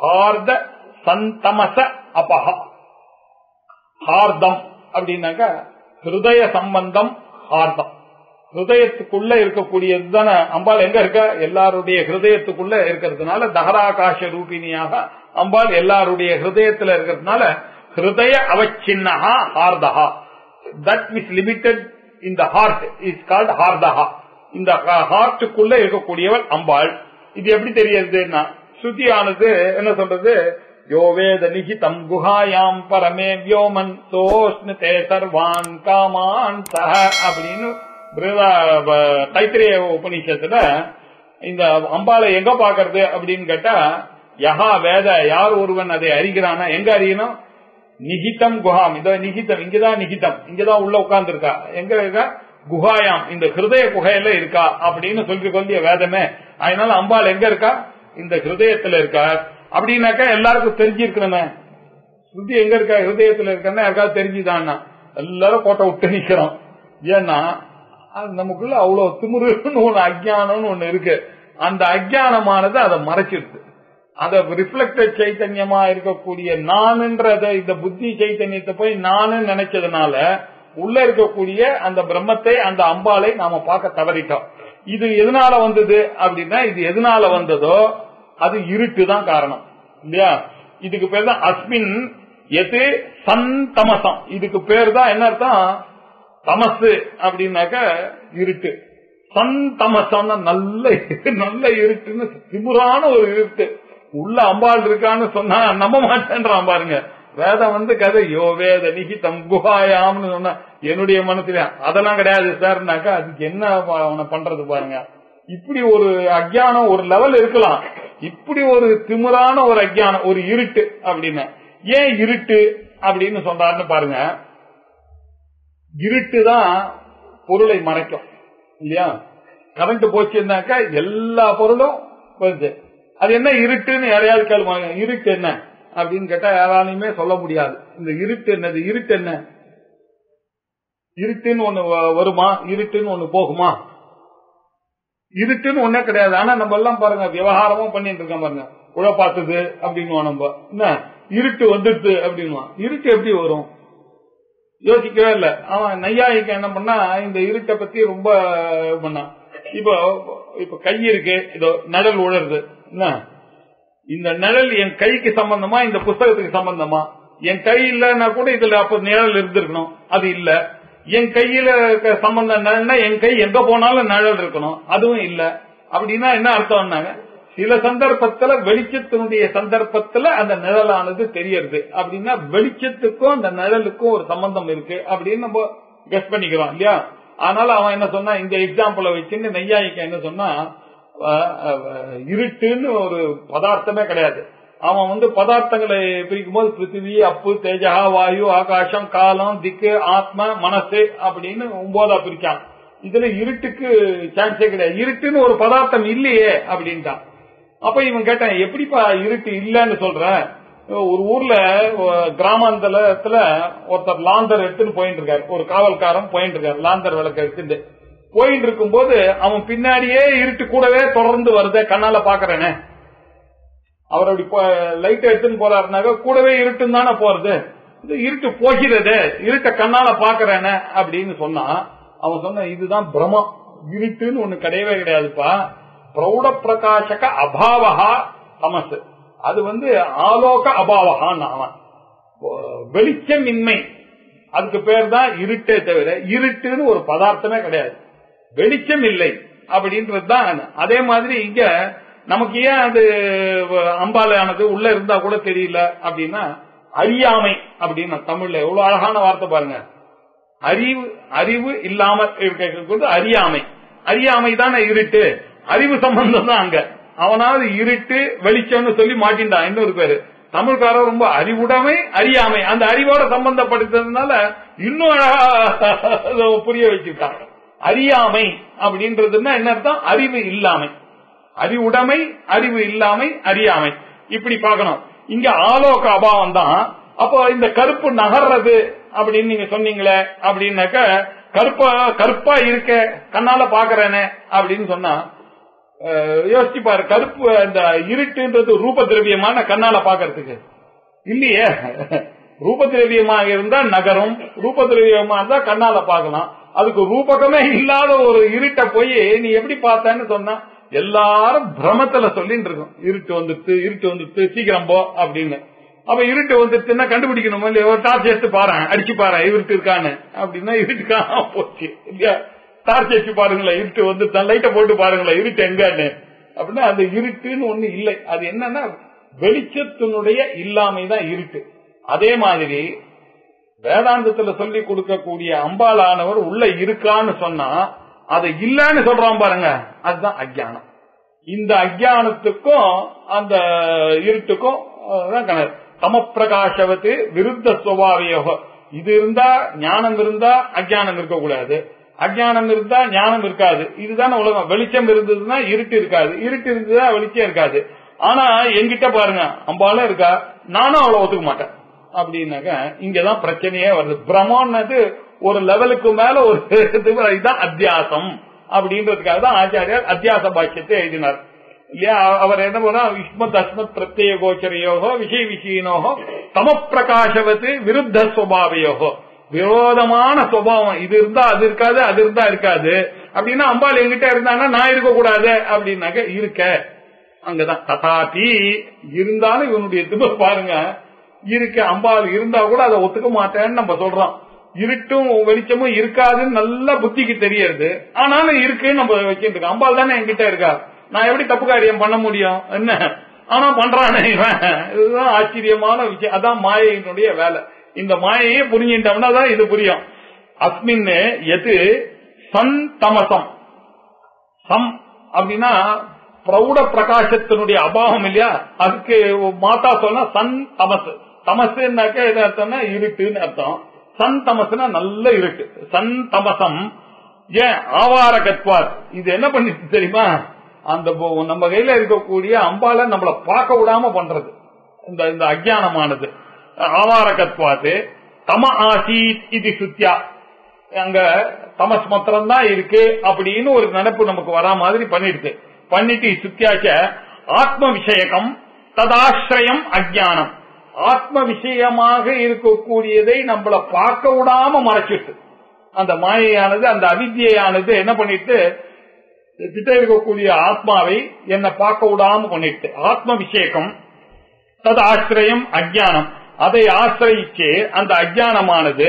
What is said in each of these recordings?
ஹார்த சந்தமச அபஹா ஹார்தம் அப்படின்னாக்கா ஹிருதய சம்பந்தம் ஹார்தம் ஹிருதயத்துக்குள்ள இருக்கக்கூடியது தானே அம்பாள் எங்க இருக்க எல்லாருடைய ஹிருதயத்துக்குள்ள இருக்கிறதுனால தகராகாச ரூபிணியாக அம்பாள் எல்லாருடைய ஹிருதயத்துல இருக்கிறதுனால ஹிருதய அவச்சின்னஹா ஹார்தஹா தட் இஸ் லிமிட்டட் இந்த ஹார்ட் இஸ் கால்ட் ஹார்தஹா இந்த ஹார்ட்டுக்குள்ள இருக்கக்கூடியவள் அம்பாள் இது எப்படி தெரியுதுன்னா ஸ்ருதியானது என்ன சொல்றது யோ வேத நிகிதம் குஹாயாம் பரமே வியோமன் சோஷ்ணு தே சர்வான் காமான் சஹ அப்படின்னு பிருதா- ப- தைத்திரிய உபநிஷத்துல இந்த அம்பாளை எங்க பாக்குறது அப்படின்னு கேட்டா யஹா வேத யார் ஒருவன் அதை அறிகிறானா எங்க அறியணும் நிகிதம் குஹாம் இதோ நிகிதம் இங்கதான் நிகிதம் இங்கதான் உள்ள உட்கார்ந்து இருக்கா எங்க இருக்கா குஹாயாம் இந்த ஹிருதய குகையில இருக்கா அப்படின்னு சொல்லி கொண்டிய வேதமே அதனால அம்பாள் எங்க இருக்கா இந்த ஹிருதயத்துல இருக்கா அப்படின்னாக்கா எல்லாருக்கும் தெரிஞ்சிருக்கணுமே ஸ்ருதி எங்க இருக்கா ஹிருதயத்துல இருக்கன்னா யாருக்காவது தெரிஞ்சுதான்னா எல்லாரும் கோட்டை விட்டு நிக்கிறோம் ஏன்னா அது நமக்குள்ள அவ்வளவு திமிருன்னு ஒண்ணு அஜ்ஞானம்னு ஒண்ணு இருக்கு அந்த அஜ்ஞானமானது அதை மறைச்சிருது அத ரிஃப்ளெக்டட் சைத்தன்யமா இருக்கக்கூடிய நானுன்றத இந்த புத்தி சைத்தன்யத்தை போய் நானு நினைச்சதுனால உள்ள இருக்கக்கூடிய அந்த பிரம்மத்தை அந்த அம்பாளை நாம பார்க்க தவறிட்டோம் இது எதனால வந்தது அப்படின்னா இது எதனால வந்ததோ அது இருட்டு தான் காரணம் இல்லையா இதுக்கு பேர் தான் அஸ்மின் எது சந்தமசம் இதுக்கு பேர் தான் என்ன அர்த்தம் தமசு அப்படின்னாக்க இருட்டு சந்தமசம்னா நல்ல நல்ல இருட்டுன்னு திமுறான ஒரு இருட்டு உள்ள அம்பாள் இருக்கான்னு சொன்னா நம்ப மாட்டேன்றான் பாருங்க வேதம் வந்து கதை யோ வேத நிகிதம் குஹாயாம்னு சொன்னா என்னுடைய மனசுல அதெல்லாம் கிடையாது சார்னாக்கா அதுக்கு என்ன ப- அவனை பண்றது பாருங்க இப்படி ஒரு அஜ்ஞானம் ஒரு லெவல் இருக்கலாம் இப்படி ஒரு திமிரான ஒரு அஜ்ஞானம் ஒரு இருட்டு அப்படின்னு ஏன் இருட்டு அப்படின்னு சொல்றாருன்னு பாருங்க இருட்டு தான் பொருளை மறைக்கும் இல்லையா கரண்ட் போச்சுன்னாக்கா எல்லா பொருளும் வருது அது என்ன இருட்டுன்னு யாரையாவது கேளுவாங்க இருட்டு என்ன அப்படின்னு கேட்டா யாராலையுமே சொல்ல முடியாது இந்த இருட்டு என்னது இருட்டு என்ன இருட்டுன்னு ஒண்ணு வ- வருமா இருட்டுன்னு ஒண்ணு போகுமா இருட்டுன்னு ஒண்ணே கிடையாது ஆனா நம்ம எல்லாம் பாருங்க விவகாரமும் பண்ணிட்டு இருக்கோம் பாருங்க உழப்பாத்துது அப்படின்னு நம்ம என்ன இருட்டு வந்துடுது அப்படின்னுவான் இருட்டு எப்படி வரும் யோசிக்கவே இல்ல அவன் நையாயிக்க என்ன பண்ணா இந்த இருட்டை பத்தி ரொம்ப இது பண்ணான் இப்போ இப்ப கை இருக்கு இதோ நிழல் உழருது என்ன இந்த நிழல் என் கைக்கு சம்பந்தமா இந்த புஸ்தகத்துக்கு சம்பந்தமா என் கை இல்லைன்னா கூட இதுல அப்ப நிழல் இருந்திருக்கணும் அது இல்ல என் கையில இருக்க சம்பந்தம் நிழல்னா என் கை எங்க போனாலும் நிழல் இருக்கணும் அதுவும் இல்ல அப்படின்னா என்ன அர்த்தம்னாங்க சில சந்தர்ப்பத்துல வெளிச்சத்தினுடைய சந்தர்ப்பத்துல அந்த நிழலானது தெரியறது அப்படின்னா வெளிச்சத்துக்கும் அந்த நிழலுக்கும் ஒரு சம்பந்தம் இருக்கு அப்படின்னு நம்ம கெஸ் பண்ணிக்கிறோம் இல்லையா அதனால அவன் என்ன சொன்னா இந்த எக்ஸாம்பிள வச்சுன்னு நெய்யாயிக்க என்ன சொன்னா அஹ், அஹ், இருட்டுன்னு ஒரு பதார்த்தமே கிடையாது அவன் வந்து பதார்த்தங்களை பிரிக்கும் போது பிருத்திவி அப்பு தேஜா வாயு ஆகாசம் காலம் திக்கு ஆத்ம மனசு அப்படின்னு ஒன்பதா பிரிச்சான் இதுல இருட்டுக்கு சான்ஸே கிடையாது இருட்டுன்னு ஒரு பதார்த்தம் இல்லையே அப்படின்ட்டான் அப்ப இவன் கேட்டான் எப்படிப்பா இருட்டு இல்லன்னு சொல்ற ஒரு ஊர்ல அஹ், கிராமாந்தரத்துல ஒருத்தர் லாந்தர் எடுத்துன்னு போயிட்டு இருக்காரு ஒரு காவல்காரன் போயிட்டு இருக்காரு லாந்தர் விளக்க எடுத்துட்டு போயிட்டு இருக்கும்போது அவன் பின்னாடியே இருட்டு கூடவே தொடர்ந்து வருதே கண்ணால பாக்குறேனே அவர் அப்படி லைட் எடுத்துன்னு போறாருனாக்க கூடவே இருட்டுன்னு தானே போறது இது இருட்டு போகிறது இருட்ட கண்ணால பாக்குறேனே அப்படின்னு சொன்னா அவன் சொன்ன இதுதான் பிரமம் இருட்டுன்னு ஒண்ணு கிடையவே கிடையாதுப்பா பிரௌட பிரகாசக அபாவகா தமசு அது வந்து ஆலோக அபாவகான்னு அவன் வெளிச்சமின்மை அதுக்கு பேர் தான் இருட்டே தவிர இருட்டுன்னு ஒரு பதார்த்தமே கிடையாது வெளிச்சம் இல்லை அப்படின்றது தான் அதே மாதிரி இங்க நமக்கு ஏன் அது அம்பாலானது உள்ள இருந்தா கூட தெரியல அப்படின்னா அறியாமை அப்படின்னு தமிழ்ல எவ்வளவு அழகான வார்த்தை பாருங்க அறிவு அறிவு இல்லாம இருக்கிறது அறியாமை அறியாமை தானே இருட்டு அறிவு சம்பந்தம் தான் அங்க அவனாவது இருட்டு வெளிச்சம்னு சொல்லி மாட்டின்டான் இன்னொரு பேரு தமிழ்காரர் ரொம்ப அறிவுடைமை அறியாமை அந்த அறிவோட சம்பந்தப்படுத்ததுனால இன்னும் அழகா அதை புரிய வச்சுட்டான் அறியாமை அப்படின்றதுன்னா என்ன அர்த்தம் அறிவு இல்லாமை அறிவுடைமை அறிவு இல்லாமை அறியாமை இப்படி பார்க்கணும் இங்க ஆலோக அபாவம் தான் அப்போ இந்த கருப்பு நகர்றது அப்படின்னு நீங்க சொன்னீங்களே அப்படின்னாக்க கருப்பா கருப்பா இருக்க கண்ணால பாக்குறேனே அப்படின்னு சொன்னா அஹ், யோசிச்சு பாரு கருப்பு அந்த இருட்டுன்றது ரூப திரவியமான கண்ணால பாக்குறதுக்கு இல்லையே ரூப திரவியமாக இருந்தா நகரும் ரூப திரவியமா இருந்தா கண்ணால பார்க்கலாம் அதுக்கு ரூபகமே இல்லாத ஒரு இருட்டை போய் நீ எப்படி பார்த்தேன்னு சொன்னா எல்லாரும் பிரமத்துல சொல்லிட்டு இருக்கும் இருட்டு வந்துட்டு இருட்டு வந்துட்டு சீக்கிரம் போ அப்படின்னு அப்ப இருட்டு வந்துட்டுன்னா கண்டுபிடிக்கணும் இல்லையா ஒரு டார்ச் எடுத்து பாரு அடிச்சு பாரு இருட்டு இருக்கான்னு அப்படின்னா இருட்டு காணாம போச்சு இல்லையா டார்ச் அடிச்சு பாருங்களேன் இருட்டு வந்து லைட்டை போட்டு பாருங்களேன் இருட்டு எங்கன்னு அப்படின்னா அந்த இருட்டுன்னு ஒண்ணு இல்லை அது என்னன்னா வெளிச்சத்தினுடைய இல்லாமை தான் இருட்டு அதே மாதிரி வேதாந்தத்துல சொல்லி கொடுக்கக்கூடிய அம்பாலானவர் உள்ள இருக்கான்னு சொன்னா அது இல்லன்னு சொல்றான் பாருங்க அதுதான் அஜ்ஞானம் இந்த அஜ்ஞானத்துக்கும் அந்த இருட்டுக்கும் அஹ், தான் கணக்கு சமப்பிரகாசவத்து விருத்த சுவாவியோகம் இது இருந்தா ஞானம் இருந்தா அஜ்ஞானம் இருக்கக்கூடாது அஜ்ஞானம் இருந்தா ஞானம் இருக்காது இதுதானே உலகம் வெளிச்சம் இருந்ததுன்னா இருட்டு இருக்காது இருட்டு இருந்ததுன்னா வெளிச்சம் இருக்காது ஆனா என்கிட்ட பாருங்க அம்பாலும் இருக்கா நானும் அவளை ஒத்துக்க மாட்டேன் அப்படின்னாக்க இங்கதான் பிரச்சனையே வருது பிரம்மன்னது ஒரு லெவலுக்கு மேல ஒரு இது இதுதான் அத்தியாசம் அப்படின்றதுக்காக தான் ஆச்சாரியார் அத்தியாச பாக்கியத்தை எழுதினார் இல்லையா அவர் என்ன பண்ணா விஸ்மத் அஸ்மத் பிரத்யேக கோச்சரையோகோ விஷய விஷயினோகோ தமப்பிரகாசவத்து விருத்த சுவாவையோகோ விரோதமான சுபாவம் இது இருந்தா அது இருக்காது அது இருந்தா இருக்காது அப்படின்னா அம்பாள் எங்கிட்ட இருந்தாங்கன்னா நான் இருக்க கூடாது அப்படின்னாக்க இருக்க அங்கதான் ததாபி இருந்தாலும் இவனுடைய திமிர் பாருங்க இருக்க அம்பாள் இருந்தா கூட அதை ஒத்துக்க மாட்டேன்னு நம்ம சொல்றோம் இருட்டும் வெளிச்சமும் இருக்காதுன்னு நல்ல புத்திக்கு தெரியறது ஆனாலும் இருக்குன்னு நம்ம வச்சுட்டு இருக்கோம் அம்பாள் தானே என்கிட்ட இருக்கா நான் எப்படி தப்பு காரியம் பண்ண முடியும் என்ன ஆனா பண்றானே இவன் இதுதான் ஆச்சரியமான விஷயம் அதான் மாயையினுடைய வேலை இந்த மாயையே புரிஞ்சிட்டோம்னா தான் இது புரியும் அஸ்மின் எது சன் தமசம் சம் அப்படின்னா பிரௌட பிரகாசத்தினுடைய அபாவம் இல்லையா அதுக்கு மாதா சொன்னா சன் தமசு தமசுனாக்க எது அர்த்தம்னா இருட்டுன்னு அர்த்தம் சன் தமசுனா நல்ல இருட்டு சன் தமசம் ஏன் ஆவார கத்வார் இது என்ன பண்ணிட்டு தெரியுமா அந்த போ- நம்ம கையில இருக்கக்கூடிய அம்பால நம்மள பார்க்க விடாம பண்றது இந்த இந்த அஜானமானது ஆவார கத்வாத்து தம ஆசீத் இது சுத்தியா அங்க தமஸ் மாத்திரம் தான் இருக்கு அப்படின்னு ஒரு நினைப்பு நமக்கு வரா மாதிரி பண்ணிடுது பண்ணிட்டு சுத்தியாச்ச ஆத்ம விஷயகம் ததாசிரயம் அஜானம் ஆத்ம விஷயமாக இருக்கக்கூடியதை நம்மள பார்க்க விடாம மறைச்சிட்டு அந்த மாயையானது அந்த அவித்யானது என்ன பண்ணிட்டு கிட்ட இருக்கக்கூடிய ஆத்மாவை என்ன பார்க்க விடாம பண்ணிட்டு ஆத்ம விஷயகம் தது ஆசிரியம் அஜானம் அதை ஆசிரியிச்சு அந்த அஜானமானது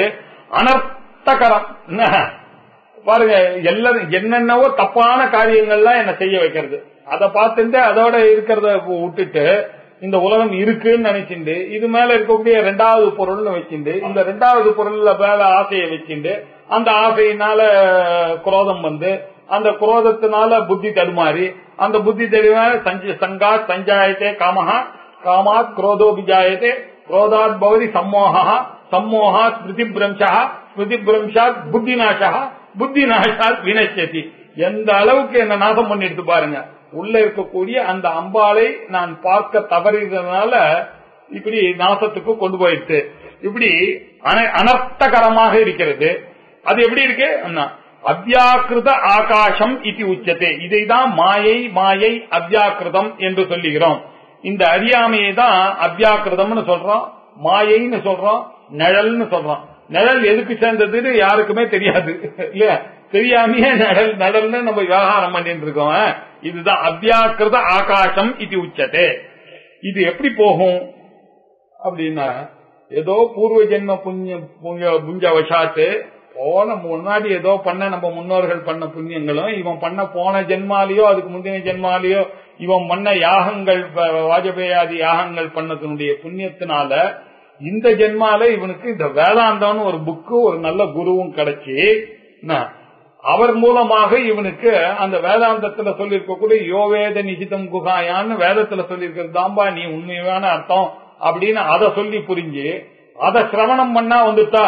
அனர்த்தகரம் என்ன? பாருங்க எல்லாரும் என்னென்னவோ தப்பான காரியங்கள்லாம் என்ன செய்ய வைக்கிறது அதை பார்த்துட்டு அதோட இருக்கிறத விட்டுட்டு இந்த உலகம் இருக்குன்னு நினைச்சுண்டு இது மேல இருக்கக்கூடிய ரெண்டாவது பொருள்னு வச்சுண்டு இந்த ரெண்டாவது பொருள்ல மேல ஆசையை வச்சுண்டு அந்த ஆசையினால குரோதம் வந்து அந்த குரோதத்தினால புத்தி தடுமாறி அந்த புத்தி தடுமாறி சஞ்ச சங்கா சஞ்சாயத்தே காமஹா காமாத் குரோதோ விஜாயத்தே குரோதாத் பவதி சம்மோகா சம்மோகாத் ஸ்மிருதி பிரம்சா ஸ்மிருதி பிரம்சாத் புத்தி நாசா புத்தி நாசாத் வினச்சதி எந்த அளவுக்கு என்ன நாசம் பண்ணிட்டு பாருங்க உள்ள இருக்கக்கூடிய அந்த அம்பாளை நான் பார்க்க தவறியதுனால இப்படி நாசத்துக்கு கொண்டு போயிடுச்சு இப்படி அன- அனர்த்தகரமாக இருக்கிறது அது எப்படி இருக்கு அண்ணா, அவ்யாக்கிருத ஆகாசம் இது உச்சத்தை இதைதான் மாயை மாயை அவ்யாக்கிருதம் என்று சொல்லுகிறோம் இந்த அறியாமையை தான் அவ்யாக்கிருதம்னு சொல்றோம் மாயைன்னு சொல்றோம் நிழல்னு சொல்றோம் நிழல் எதுக்கு சேர்ந்ததுன்னு யாருக்குமே தெரியாது இல்லையா தெரியாமையே நிழல் நிழல்னு நம்ம விவகாரம் பண்ணிட்டு இருக்கோம் இதுதான் அவ்யாக்கிருத ஆகாசம் இது உச்சத்தை இது எப்படி போகும் அப்படின்னா ஏதோ பூர்வ ஜென்ம புண்ணிய புண்ணிய- புஞ்ச வசாத்து போன முன்னாடி ஏதோ பண்ண நம்ம முன்னோர்கள் பண்ண புண்ணியங்களும் இவன் பண்ண போன ஜென்மாலேயோ அதுக்கு முந்தின ஜென்மாலேயோ இவன் பண்ண யாகங்கள் வ- வாஜபேயாதி யாகங்கள் பண்ணதனுடைய புண்ணியத்தினால இந்த ஜென்மால இவனுக்கு இந்த வேதாந்தம்னு ஒரு புக்கு ஒரு நல்ல குருவும் கிடைச்சி என்ன, அவர் மூலமாக இவனுக்கு அந்த வேதாந்தத்துல சொல்லியிருக்கக்கூடிய யோவேத நிகிதம் குகாயான்னு வேதத்துல சொல்லியிருக்கிறது தாம்பா நீ உண்மையான அர்த்தம் அப்படின்னு அதை சொல்லி புரிஞ்சு அதை சிரவணம் பண்ணா வந்துட்டா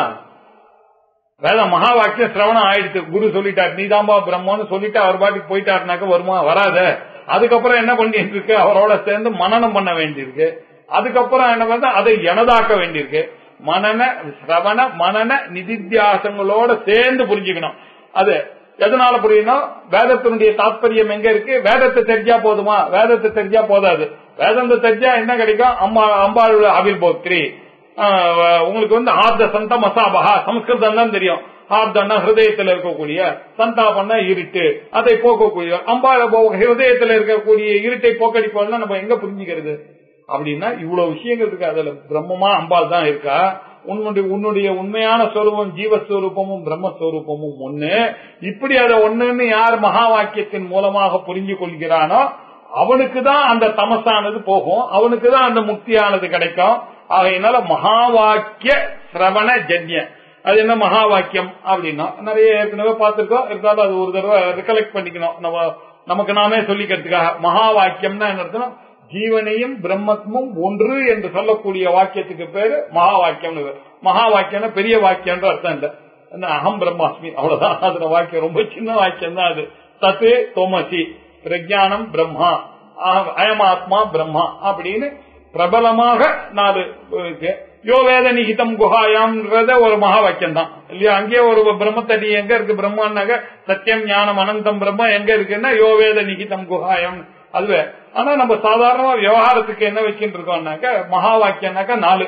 வேத மகா வாக்கியம் சிரவணம் ஆயிடுச்சு குரு சொல்லிட்டார் நீதாம்பா பிரம்மன்னு சொல்லிட்டு அவர் பாட்டுக்கு போயிட்டாருனாக்க வருமா வராத அதுக்கப்புறம் என்ன பண்ணிட்டு இருக்கு அவரோட சேர்ந்து மனனம் பண்ண வேண்டியிருக்கு அதுக்கப்புறம் என்ன பண்ண அதை எனதாக்க வேண்டியிருக்கு மனன சிரவண மனன நிதித்தியாசங்களோட சேர்ந்து புரிஞ்சுக்கணும் அது எதனால புரியும்னா வேதத்தினுடைய தாத்பரியம் எங்க இருக்கு வேதத்தை தெரிஞ்சா போதுமா வேதத்தை தெரிஞ்சா போதாது வேதத்தை தெரிஞ்சா என்ன கிடைக்கும் அம்மா அம்பாள் அவில் போக்திரி ஆஹ் உங்களுக்கு வந்து ஆர்த சந்த மசாபகா சம்ஸ்கிருதம் தான் தெரியும் ஆர்தன்னா ஹிருதயத்தில் இருக்கக்கூடிய சந்தாபன்னா இருட்டு அதை போக்கக்கூடிய அம்பாள் ஹிருதயத்தில் இருக்கக்கூடிய இருட்டை போக்கடிப்போம்னா நம்ம எங்க புரிஞ்சுக்கிறது அப்படின்னா இவ்வளவு விஷயங்கள் இருக்கு அதுல பிரம்மமா அம்பாள் தான் இருக்கா உன்னுடைய உன்னுடைய உண்மையான ஸ்வரூபம் ஜீவஸ்வரூபமும் பிரம்மஸ்வரூபமும் ஒண்ணு இப்படி அதை ஒண்ணுன்னு யார் மகா வாக்கியத்தின் மூலமாக புரிஞ்சு கொள்கிறானோ அவனுக்கு தான் அந்த தமசானது போகும் அவனுக்கு தான் அந்த முக்தியானது கிடைக்கும் ஆகையினால மகா வாக்கிய சிரவண ஜன்ய அது என்ன மகா வாக்கியம் அப்படின்னா நிறைய ஏற்கனவே பார்த்திருக்கோம் இருந்தாலும் அது ஒரு தடவை ரிகலெக்ட் பண்ணிக்கணும் நம்ம நமக்கு நாமே சொல்லிக்கிறதுக்காக மகா வாக்கியம்னா என்ன அர்த்தம் ஜீவனையும் பிரம்மத்தும் ஒன்று என்று சொல்லக்கூடிய வாக்கியத்துக்கு பேரு மகா வாக்கியம் மகா வாக்கியம்னா பெரிய வாக்கியம்ன்ற அர்த்தம் இல்ல என்ன அகம் பிரம்மாஸ்மி அவ்வளவுதான் அதுல வாக்கியம் ரொம்ப சின்ன வாக்கியம் தான் அது தத்து தோமசி பிரஜானம் பிரம்மா அஹம் அயமாத்மா பிரம்மா அப்படின்னு பிரபலமாக நாலு இருக்கு யோ வேத நிகிதம் குஹாயாம்ன்றத ஒரு மகா வாக்கியம் தான் இல்லையா அங்கேயே ஒரு பிரம்மத்தடி எங்க இருக்கு பிரம்மான்னாக்க சத்தியம் ஞானம் அனந்தம் பிரம்ம எங்க இருக்குன்னா யோ வேத நிகிதம் குஹாயம் அதுவே ஆனா நம்ம சாதாரணமா விவகாரத்துக்கு என்ன வச்சுட்டு இருக்கோம்னாக்க மகா வாக்கியம்னாக்க நாலு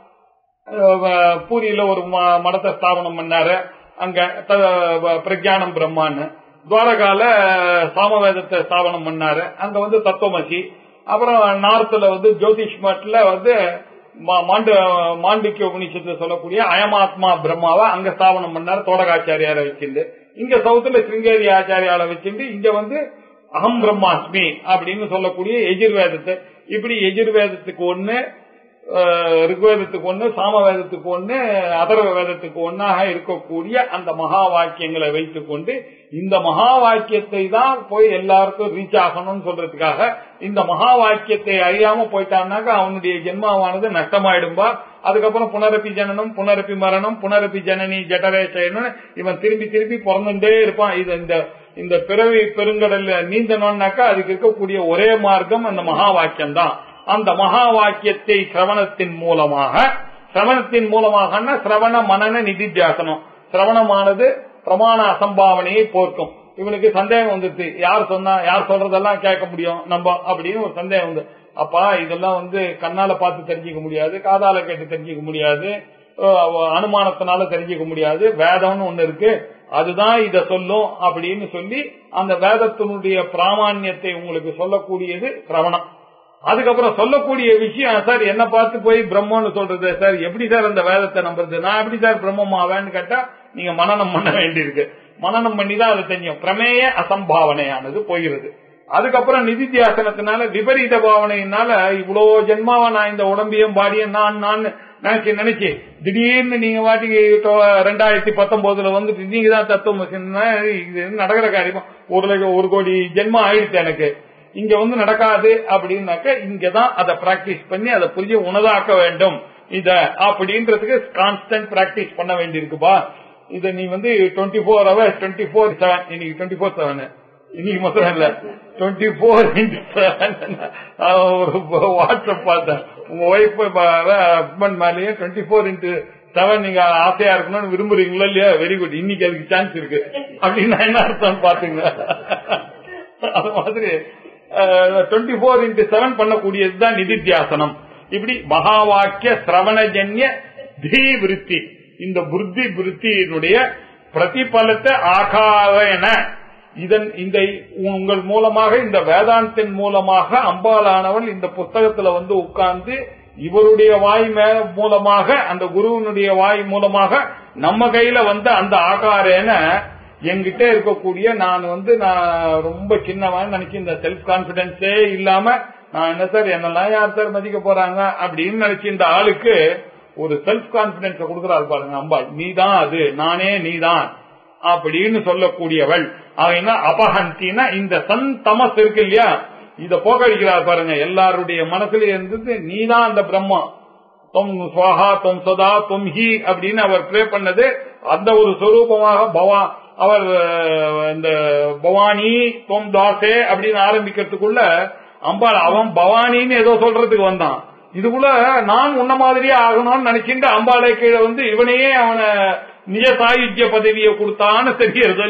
அஹ் பூரியில ஒரு ம- மடத்தை ஸ்தாபனம் பண்ணாரு அங்க த- பிரஜானம் பிரம்மான்னு துவாரகால சாமவேதத்தை ஸ்தாபனம் பண்ணாரு அங்க வந்து தத்துவமசி அப்புறம் நார்த்ல வந்து ஜோதிஷ் மட்ல வந்து மா- மாண்டு மாண்டிக்ய உபனிஷத்துல சொல்லக்கூடிய அயமாத்மா பிரம்மாவை அங்க ஸ்தாபனம் பண்ணாரு தோடகாச்சாரியார வச்சிருந்து இங்க சவுத்துல சிருங்கேரி ஆச்சாரியால வச்சிருந்து இங்க வந்து அகம் பிரம்மாஸ்மி அப்படின்னு சொல்லக்கூடிய எஜுர்வேதத்தை இப்படி எஜுர்வேதத்துக்கு ஒண்ணு அஹ், ரிக்வேதத்துக்கு ஒண்ணு சாமவேதத்துக்கு ஒண்ணு அதர்வ வேதத்துக்கு ஒன்னாக இருக்கக்கூடிய அந்த மகா வாக்கியங்களை வைத்துக் கொண்டு இந்த மகா வாக்கியத்தை தான் போய் எல்லாருக்கும் ரீச் ஆகணும்னு சொல்றதுக்காக இந்த மகா வாக்கியத்தை அறியாம போயிட்டான்னாக்க அவனுடைய ஜென்மாவானது நஷ்டமாயிடும்பா அதுக்கப்புறம் புனரப்பி ஜனனம் புனரப்பி மரணம் புனரப்பி ஜனனி ஜட்டரேசன்னு இவன் திரும்பி திரும்பி பிறந்துட்டே இருப்பான் இது இந்த இந்த பிறவி பெருங்கடல்ல நீந்தணும்னாக்கா அதுக்கு இருக்கக்கூடிய ஒரே மார்க்கம் அந்த மகா வாக்கியம் தான் அந்த மகா வாக்கியத்தை சிரவணத்தின் மூலமாக சிரவணத்தின் மூலமாக சிரவண மனன நிதித்தியாசனம் சிரவணமானது பிரமாண அசம்பாவனையை போர்க்கும் இவனுக்கு சந்தேகம் வந்துருச்சு யார் சொன்னா யார் சொல்றதெல்லாம் கேட்க முடியும் நம்ம அப்படின்னு ஒரு சந்தேகம் வந்து அப்பா இதெல்லாம் வந்து கண்ணால பார்த்து தெரிஞ்சுக்க முடியாது காதால கேட்டு தெரிஞ்சுக்க முடியாது அஹ் அனுமானத்தினால தெரிஞ்சுக்க முடியாது வேதம்னு ஒண்ணு இருக்கு அதுதான் இத சொல்லும் அப்படின்னு சொல்லி அந்த வேதத்தினுடைய பிராமான்யத்தை உங்களுக்கு சொல்லக்கூடியது சிரவணம் அதுக்கப்புறம் சொல்லக்கூடிய விஷயம் சார் என்ன பார்த்து போய் பிரம்மன்னு சொல்றது சார் எப்படி சார் அந்த வேதத்தை நம்புறது நான் எப்படி சார் பிரம்மம் ஆவேன்னு கேட்டா நீங்க மனநம் பண்ண வேண்டியிருக்கு மனநம் பண்ணி தான் அது தெரியும் பிரமேய அசம்பாவனையானது போகிறது அதுக்கப்புறம் நிதித்தியாசனத்தினால விபரீத பாவனையினால இவ்வளவு ஜென்மாவா நான் இந்த உடம்பையும் பாடியும் நான் நான் நினைச்சு நினைச்சு திடீர்னு நீங்க வாட்டிக்கு ரெண்டாயிரத்தி பத்தொன்பதுல வந்துட்டு நீங்க தான் தத்துவம் இது நடக்கிற காரியமா ஒரு லட்சம் ஒரு கோடி ஜென்மம் ஆயிடுச்சு எனக்கு இங்க வந்து நடக்காது அப்படின்னாக்க இங்கதான் அதை பிராக்டிஸ் பண்ணி அதை புரிய உணதாக்க வேண்டும் இத அப்படின்றதுக்கு கான்ஸ்டன்ட் பிராக்டிஸ் பண்ண வேண்டியிருக்குப்பா இத நீ வந்து twenty four hours twenty four seven இன்னைக்கு டுவெண்ட்டி ஃபோர் செவன் இன்னைக்கு மாத்திரம் இல்ல டுவெண்ட்டி ஃபோர் இன்டு செவன் ஒரு வாட்ஸ்அப் பார்த்தேன் உங்க ஒய்ஃப் ஹஸ்பண்ட் மேலேயே டுவெண்ட்டி ஃபோர் இன்டு செவன் நீங்க ஆசையா இருக்கணும்னு விரும்புறீங்களா இல்லையா வெரி குட் இன்னைக்கு அதுக்கு சான்ஸ் இருக்கு அப்படின்னா என்ன அர்த்தம் பாத்துங்க அது மாதிரி டுவெண்ட்டி ஃபோர் இன்டு செவன் பண்ணக்கூடியதுதான் நிதித்தியாசனம் இப்படி மகா வாக்கிய சிரவணஜன்ய தீ விருத்தி இந்த புத்தி விருத்தியினுடைய பிரதிபலத்தை ஆகாவன இதன் இந்த உங்கள் மூலமாக இந்த வேதாந்தின் மூலமாக அம்பாலானவள் இந்த புத்தகத்துல வந்து உட்கார்ந்து இவருடைய வாய் மே மூலமாக அந்த குருவனுடைய வாய் மூலமாக நம்ம கையில வந்து அந்த ஆகாரேன என்கிட்ட இருக்கக்கூடிய நான் வந்து நான் ரொம்ப சின்னவன் நினைச்சு இந்த செல்ஃப் கான்பிடன்ஸே இல்லாம நான் என்ன சார் என்னெல்லாம் யார் சார் மதிக்க போறாங்க அப்படின்னு நினைச்சு இந்த ஆளுக்கு ஒரு செல்ஃப் கான்பிடன்ஸ கொடுக்கிறாள் பாருங்க அம்பாள் நீதான் அது நானே நீதான் அப்படின்னு சொல்லக்கூடியவள் ஆகினா அபஹந்தினா இந்த சன் தமஸ் இருக்கு இல்லையா இத போக்கடிக்கிறார் பாருங்க எல்லாருடைய மனசுல இருந்தது நீதான் அந்த பிரம்மம் தொம் சுவாஹா தொம் சதா தொம் ஹி அப்படின்னு அவர் ப்ரே பண்ணது அந்த ஒரு சொரூபமாக பவா அவர் இந்த பவானி தொம் தாசே அப்படின்னு ஆரம்பிக்கிறதுக்குள்ள அம்பாள் அவன் பவானின்னு ஏதோ சொல்றதுக்கு வந்தான் இதுக்குள்ள நான் உன்ன மாதிரியே ஆகணும்னு நினைச்சுட்டு அம்பாளை கீழே வந்து இவனையே அவனை நிஜ சாயுஜ்ய பதவியை கொடுத்தான்னு தெரியறது இல்லையா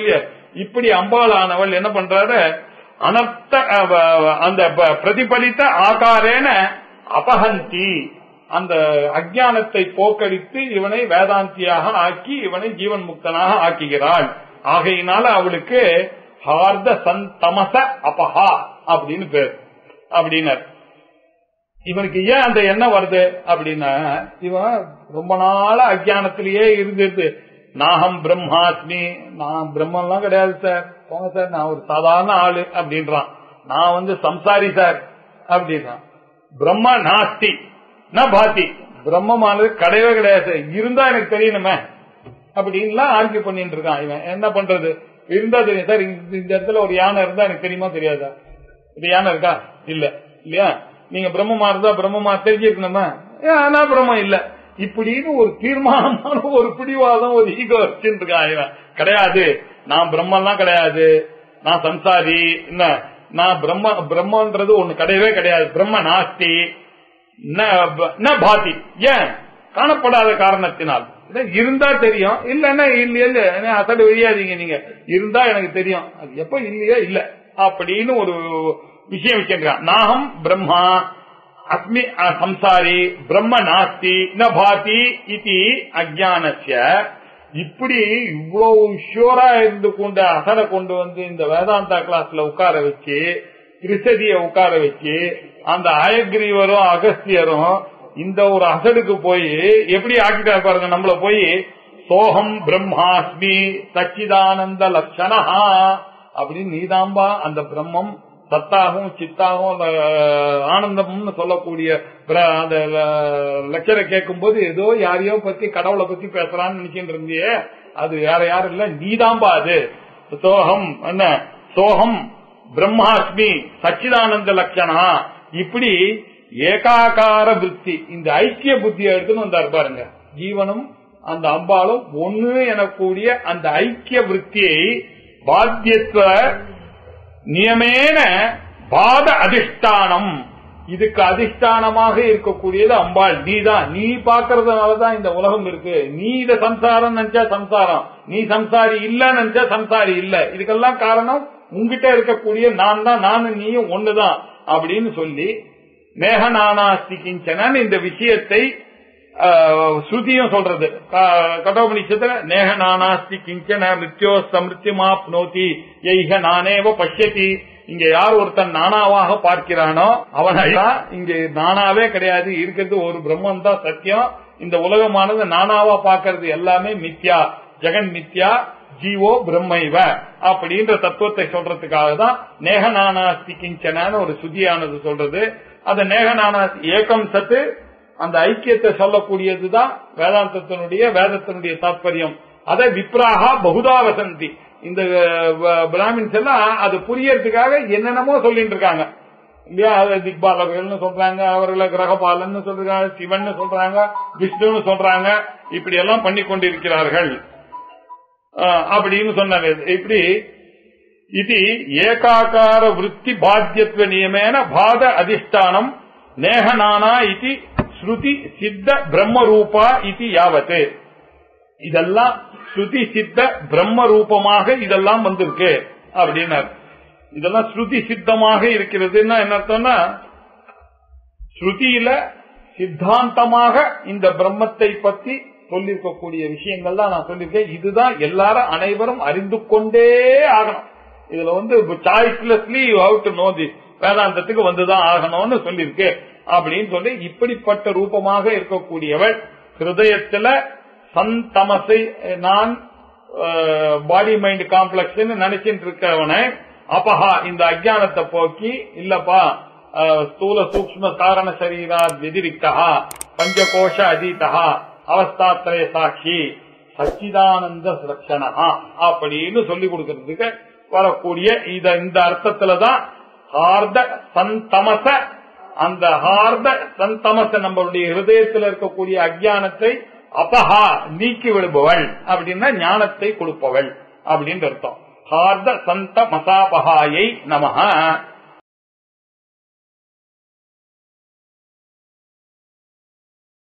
இப்படி அம்பாளானவள் என்ன பண்றாரு அனர்த்த அஹ், அஹ், அந்த ப- பிரதிபலித்த ஆகாரேன அபஹந்தி அந்த அஜானத்தை போக்கடித்து இவனை வேதாந்தியாக ஆக்கி இவனை ஜீவன் முக்தனாக ஆக்குகிறாள் ஆகையினால அவளுக்கு ஹார்த சந்தமச அபஹா அப்படின்னு பேர் அப்படின்னார் இவனுக்கு ஏன் அந்த எண்ணம் வருது அப்படின்னா இவன் ரொம்ப நாளா அஜானத்திலேயே இருந்துட்டு நாகம் பிரம்மாஸ்மி நான் பிரம்மன்லாம் கிடையாது சார் போங்க சார் நான் ஒரு சாதாரண ஆளு அப்படின்றான் நான் வந்து சம்சாரி சார் அப்படின்றான் பிரம்ம நாஸ்தி ந பாத்தி பிரம்மமானது கிடையவே கிடையாது சார். இருந்தா எனக்கு தெரியணுமே அப்படின்லாம் ஆர்கியூ பண்ணிட்டு இருக்கான் இவன் என்ன பண்றது இருந்தா தெரியும் சார் இந்த இந்த இடத்துல ஒரு யானை இருந்தா எனக்கு தெரியுமா தெரியாதா இது யானை இருக்கா இல்ல இல்லையா நீங்க பிரம்மமா இருந்தா பிரம்மமா தெரிஞ்சிருக்கணுமா ஏன், ஆனா பிரம்மம் இல்ல இப்படின்னு ஒரு தீர்மானமான ஒரு பிடிவாதம் ஒரு ஈகோ வச்சுட்டு இருக்கான் இவன் கிடையாது நான் பிரம்மன்லாம் கிடையாது நான் சம்சாரி என்ன நான் பிரம்ம பிரம்மன்றது ஒண்ணு கிடையவே கிடையாது பிரம்ம நாஸ்தி ந ப- ந பாதி ஏன் காணப்படாத காரணத்தினால் இதை இருந்தா தெரியும் இல்லன்னா இல்லையே இல்ல அசடு வெளியாதீங்க நீங்க இருந்தா எனக்கு தெரியும் அது எப்ப இல்லையோ இல்ல அப்படின்னு ஒரு விஷயம் வச்சிருக்கான் நாகம் பிரம்மா அஸ்மி அ, சம்சாரி பிரம்ம நாஸ்தி ந பாதி இது அஜானஸ்ய இப்படி இவ்வளவு ஷியோரா இருந்து கொண்டு அசரை கொண்டு வந்து இந்த வேதாந்தா கிளாஸ்ல உட்கார வச்சு திரிசதிய உட்கார வச்சு அந்த அயக்ரீவரும் அகஸ்தியரும் இந்த ஒரு அசடுக்கு போய் எப்படி ஆக்கிட்டாரு பாருங்க நம்மள போய் சோகம் பிரம்மாஸ்மி சச்சிதானந்த லட்சணா அப்படின்னு நீதாம்பா அந்த பிரம்மம் சத்தாகவும் சித்தாகவும் அஹ், ஆனந்தம்னு சொல்லக்கூடிய பிர- அந்த லெக்சரை கேட்கும் போது ஏதோ யாரையோ பத்தி கடவுளை பத்தி பேசுறான்னு நினைச்சிட்டு இருந்தியே அது வேற யாரும் இல்ல நீதாம்பா அது சோகம் என்ன சோகம் பிரம்மாஸ்மி சச்சிதானந்த லட்சணா இப்படி ஏகாகார புத்தி இந்த ஐக்கிய புத்தியை எடுத்துன்னு வந்தார் பாருங்க ஜீவனும் அந்த அம்பாலும் ஒண்ணு எனக்கூடிய அந்த ஐக்கிய விற்த்தியை பாத்தியத்துவ நியமேன பாத அதிஷ்டானம் இதுக்கு அதிஷ்டானமாக இருக்கக்கூடியது அம்பாள் நீதான் நீ பாக்குறதுனாலதான் இந்த உலகம் இருக்கு நீ இத சம்சாரம் நினைச்சா சம்சாரம் நீ சம்சாரி இல்ல நினைச்சா சம்சாரி இல்ல இதுக்கெல்லாம் காரணம் உங்ககிட்ட இருக்கக்கூடிய நான் தான் நானும் நீயும் ஒண்ணுதான் அப்படின்னு சொல்லி மேக நானாஸ்தி கிஞ்சனன் இந்த விஷயத்தை ஆஹ், ஸ்ருதியும் சொல்றது கடோபனிஷத்துல நேக நானாஸ்தி கிஞ்சன மிருத்யோ சமிருத்திமாப்னோதி எய்க நானேவ பஷ்யதி இங்க யார் ஒருத்தன் நானாவாக பார்க்கிறானோ அவன் அழிதான். இங்க நானாவே கிடையாது இருக்கிறது ஒரு பிரம்மன் தான் சத்தியம் இந்த உலகமானது நானாவா பார்க்கிறது எல்லாமே மித்யா ஜெகன் மித்யா ஜீவோ பிரம்மைவ அப்படின்ற தத்துவத்தை சொல்றதுக்காக தான் நேகநானாஸ்தி கிஞ்சனான்னு ஒரு சுதியானது சொல்றது அந்த நேகநானாஸ்தி ஏகம் சத்து அந்த ஐக்கியத்தை சொல்லக்கூடியதுதான் வேதாந்தத்தினுடைய வேதத்தினுடைய தாற்பயம் அதை விப்ராகா பகுதா வசந்தி இந்த அஹ், பிராமின்ஸ் எல்லாம் அது புரியறதுக்காக என்னென்னமோ சொல்லிட்டு இருக்காங்க இல்லையா அது திக்பாலகர்கள்னு சொல்றாங்க அவர்களை கிரகபாலன்னு சொல்றாங்க சிவன் சொல்றாங்க விஷ்ணுன்னு சொல்றாங்க இப்படி எல்லாம் பண்ணி கொண்டிருக்கிறார்கள் ஆஹ், அப்படின்னு சொன்னாங்க இப்படி இது ஏகாக்கார விருத்தி பாத்தியத்துவ நியமேன பாத அதிஷ்டானம் நேகநானா இது ஸ்ருதி சித்த பிரம்ம ரூபா இது யாவத்து இதெல்லாம் ஸ்ருதி சித்த பிரம்ம ரூபமாக இதெல்லாம் வந்திருக்கு அப்படின்னார் இதெல்லாம் ஸ்ருதி சித்தமாக இருக்கிறதுன்னா என்ன அர்த்தம்னா ஸ்ருதியில சித்தாந்தமாக இந்த பிரம்மத்தை பத்தி சொல்லியிருக்கக்கூடிய விஷயங்கள் தான் நான் சொல்லியிருக்கேன் இதுதான் எல்லாரும் அனைவரும் அறிந்து கொண்டே ஆகணும் இதுல வந்து choicelessly you have to know the வேதாந்தத்துக்கு வந்துதான் ஆகணும்னு சொல்லியிருக்கு அப்படின்னு சொல்லி இப்படிப்பட்ட ரூபமாக இருக்கக்கூடியவள் ஹிருதயத்துல சந்தமசை நான் பாடி மைண்ட் காம்ப்ளெக்ஸ் நினைச்சிட்டு இருக்கவனை அப்பஹா இந்த அஜானத்தை போக்கி இல்லப்பா அஹ், ஸ்தூல சூக்ம காரண சரீரா வெதிரிக்தா பஞ்சகோஷ அதீதா அவஸ்தாத்திரய சாட்சி சச்சிதானந்த லட்சணா அப்படின்னு சொல்லி கொடுக்கறதுக்கு வரக்கூடிய இத இந்த அர்த்தத்துலதான் ஹார்த சந்தமச அந்த ஹார்த சந்தமச நம்மளுடைய ஹிருதயத்தில் இருக்கக்கூடிய அஜானத்தை அபஹா நீக்கி விடுபவள் அப்படின்னா ஞானத்தை கொடுப்பவள் அப்படின்னு அர்த்தம் ஹார்த சந்த மசாபகாயை நமஹ